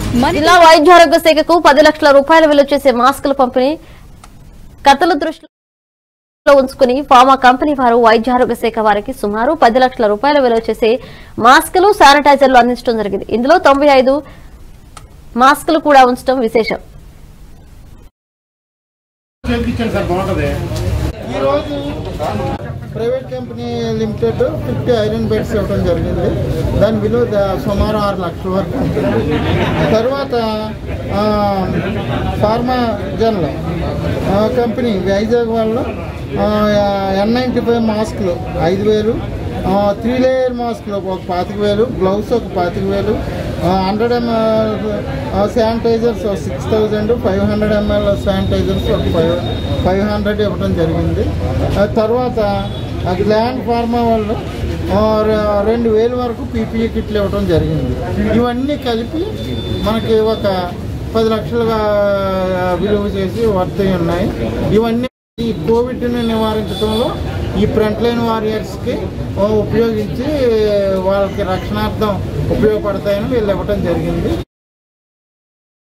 జిల్లా వైద్య ఆరోగ్య శాఖకు పది లక్షల రూపాయల విలువ చేసే మాస్కుల పంపిణీ కథల దృష్టిలో ఉంచుకుని ఫార్మా కంపెనీ వారు వైద్య ఆరోగ్య శాఖ వారికి సుమారు పది లక్షల రూపాయల విలువ చేసే మాస్కులు శానిటైజర్లు అందించడం జరిగింది ఇందులో తొంభై ఐదు మాస్కులు కూడా ఉంచడం విశేషం చేయించండి సార్ బాగుంటుంది ఈరోజు private company limited fifty iron beds ఇవ్వడం జరిగింది దాని విలువ దా- సుమారు ఆరు లక్షల వరకు ఉంటుంది తర్వాత ఆ, ఫార్మా జనల్ ఆ, కంపెనీ వైజాగ్ వాళ్ళు ఎన్ నైంటీ ఫైవ్ మాస్క్లు ఐదు వేలు ఆ, త్రీ లేయర్ మాస్క్లు ఒక పాతిక వేలు గ్లౌస్ ఒక పాతిక వేలు ఆ, హండ్రెడ్ ఎంఎల్ ఆ, శానిటైజర్స్ ఒక six thousand five hundred ML sanitisers ఒక ఫైవ్ ఫైవ్ హండ్రెడ్ ఇవ్వడం జరిగింది ఆ తర్వాత ఆ గ్లాండ్ ఫార్మా వాళ్ళు ఆ, రె- రెండు వేల వరకు పీపీఈ కిట్లు ఇవ్వడం జరిగింది ఇవన్నీ కలిపి మనకి ఒక పది లక్షలుగా విలువ చేసి వర్తయి ఉన్నాయి ఇవన్నీ ఈ కోవిడ్ని నివారించడంలో ఈ ఫ్రంట్ లైన్ వారియర్స్కి ఉపయోగించి వాళ్ళకి రక్షణార్థం ఉపయోగపడతాయని వీళ్ళు ఇవ్వడం జరిగింది